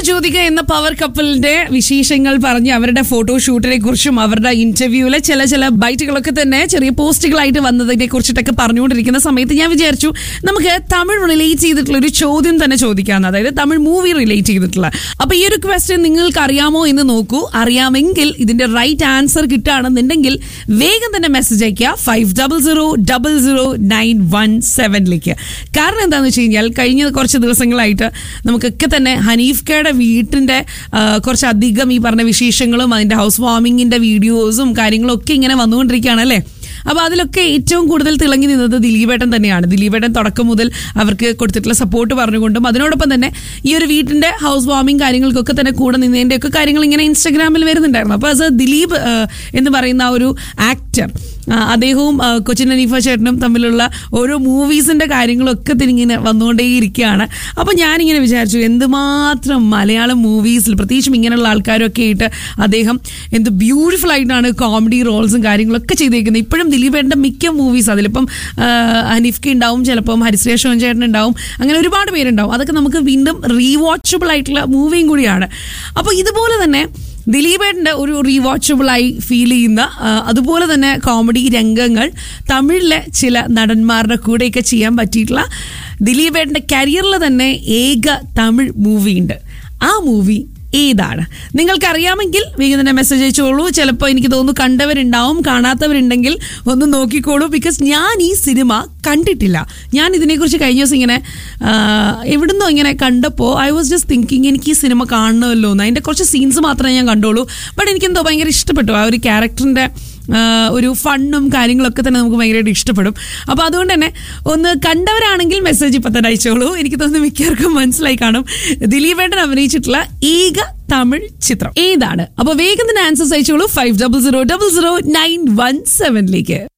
ജ്യോതിക എന്ന പവർ കപ്പിളിന്റെ വിശേഷങ്ങൾ പറഞ്ഞ് അവരുടെ ഫോട്ടോഷൂട്ടിനെ കുറിച്ചും അവരുടെ ഇന്റർവ്യൂവിലെ ചില ചില ബൈറ്റുകളൊക്കെ തന്നെ ചെറിയ പോസ്റ്റുകളായിട്ട് വന്നതിനെ കുറിച്ചിട്ടൊക്കെ പറഞ്ഞുകൊണ്ടിരിക്കുന്ന സമയത്ത് ഞാൻ വിചാരിച്ചു നമുക്ക് തമിഴ് റിലേറ്റ് ചെയ്തിട്ടുള്ള ഒരു ചോദ്യം തന്നെ ചോദിക്കാമെന്ന് അതായത് തമിഴ് മൂവി റിലേറ്റ് ചെയ്തിട്ടുള്ള അപ്പൊ ഈ ഒരു ക്വസ്റ്റ്യൻ നിങ്ങൾക്ക് അറിയാമോ എന്ന് നോക്കൂ അറിയാമെങ്കിൽ ഇതിന്റെ റൈറ്റ് ആൻസർ കിട്ടുകയാണെന്നുണ്ടെങ്കിൽ വേഗം തന്നെ മെസ്സേജ് അയക്കുക five double zero double zero nine one സെവനിലേക്ക് കാരണം എന്താണെന്ന് വെച്ച് കഴിഞ്ഞാൽ കഴിഞ്ഞ കുറച്ച് ദിവസങ്ങളായിട്ട് നമുക്കൊക്കെ തന്നെ ഹനീഫ്ക്കയുടെ വീട്ടിന്റെ ആ, കുറച്ചധികം ഈ പറഞ്ഞ വിശേഷങ്ങളും അതിന്റെ ഹൗസ് വാമിങ്ങിന്റെ വീഡിയോസും കാര്യങ്ങളും ഒക്കെ ഇങ്ങനെ വന്നുകൊണ്ടിരിക്കുകയാണ് അല്ലേ അപ്പൊ അതിലൊക്കെ ഏറ്റവും കൂടുതൽ തിളങ്ങി നിന്നത് ദിലീപേട്ടൻ തന്നെയാണ് ദിലീപേട്ടൻ തുടക്കം മുതൽ അവർക്ക് കൊടുത്തിട്ടുള്ള സപ്പോർട്ട് പറഞ്ഞുകൊണ്ടും അതിനോടൊപ്പം തന്നെ ഈ ഒരു വീട്ടിന്റെ ഹൗസ് വാമിങ് കാര്യങ്ങൾക്കൊക്കെ തന്നെ കൂടെ നിന്നതിന്റെ ഒക്കെ കാര്യങ്ങൾ ഇങ്ങനെ ഇൻസ്റ്റാഗ്രാമിൽ വരുന്നുണ്ടായിരുന്നു അപ്പൊ അത് ദിലീപ് ആ, എന്ന് പറയുന്ന ആ ഒരു ആക്ടർ അദ്ദേഹവും ആ, കൊച്ചിൻ അനീഫ ചേട്ടനും തമ്മിലുള്ള ഓരോ മൂവീസിന്റെ കാര്യങ്ങളൊക്കെ തന്നെ ഇങ്ങനെ വന്നുകൊണ്ടേയിരിക്കുകയാണ് അപ്പൊ ഞാനിങ്ങനെ വിചാരിച്ചു എന്തുമാത്രം മലയാളം മൂവീസിൽ പ്രത്യേകിച്ചും ഇങ്ങനെയുള്ള ആൾക്കാരൊക്കെ ആയിട്ട് അദ്ദേഹം എന്ത് ബ്യൂട്ടിഫുൾ ആയിട്ടാണ് കോമഡി റോൾസും കാര്യങ്ങളൊക്കെ ചെയ്തേക്കുന്നത് ഇപ്പോഴും ദിലീപേട്ടൻ്റെ മിക്ക മൂവീസ് അതിലിപ്പം ആ, ഹനീഫ്ക്ക് ഉണ്ടാവും ചിലപ്പം ഹരിശ്രീ ശോൻ ചേട്ടൻ ഉണ്ടാവും അങ്ങനെ ഒരുപാട് പേരുണ്ടാവും അതൊക്കെ നമുക്ക് വീണ്ടും റീവാച്ചബിൾ ആയിട്ടുള്ള മൂവിയും കൂടിയാണ് അപ്പോൾ ഇതുപോലെ തന്നെ ദിലീപേട്ടൻ്റെ ഒരു റീവാച്ചബിളായി ഫീൽ ചെയ്യുന്ന ആ, അതുപോലെ തന്നെ കോമഡി രംഗങ്ങൾ തമിഴിലെ ചില നടന്മാരുടെ കൂടെയൊക്കെ ചെയ്യാൻ പറ്റിയിട്ടുള്ള ദിലീപേട്ടൻ്റെ കരിയറിൽ തന്നെ ഏക തമിഴ് മൂവി ഉണ്ട് ആ മൂവി ഏതാണ് നിങ്ങൾക്കറിയാമെങ്കിൽ വേഗം തന്നെ മെസ്സേജ് അയച്ചോളൂ ചിലപ്പോൾ എനിക്ക് തോന്നുന്നു കണ്ടവരുണ്ടാവും കാണാത്തവരുണ്ടെങ്കിൽ ഒന്ന് നോക്കിക്കോളൂ ബിക്കോസ് ഞാൻ ഈ സിനിമ കണ്ടിട്ടില്ല ഞാൻ ഇതിനെക്കുറിച്ച് കഴിഞ്ഞ ദിവസം ഇങ്ങനെ ആ, എവിടുന്നോ ഇങ്ങനെ കണ്ടപ്പോൾ ഐ വാസ് ജസ്റ്റ് തിങ്കിങ് എനിക്ക് ഈ സിനിമ കാണണമല്ലോ എന്ന് അതിൻ്റെ കുറച്ച് സീൻസ് മാത്രമേ ഞാൻ കണ്ടോളൂ ബട്ട് എനിക്കെന്തോ ഭയങ്കര ഇഷ്ടപ്പെട്ടു ആ ഒരു ക്യാരക്ടറിൻ്റെ ഒരു ഫണ്ണും കാര്യങ്ങളൊക്കെ തന്നെ നമുക്ക് ഭയങ്കരമായിട്ട് ഇഷ്ടപ്പെടും അപ്പോൾ അതുകൊണ്ട് തന്നെ ഒന്ന് കണ്ടവരാണെങ്കിൽ മെസ്സേജ് ഇപ്പം തന്നെ അയച്ചോളൂ എനിക്ക് തോന്നുന്നു മിക്കവർക്കും മനസ്സിലായി കാണും ദിലീപേട്ടൻ അഭിനയിച്ചിട്ടുള്ള ഏക തമിഴ് ചിത്രം ഏതാണ് അപ്പോൾ വേഗം തന്നെ ആൻസേഴ്സ് അയച്ചോളൂ five double zero double zero nine one സെവനിലേക്ക്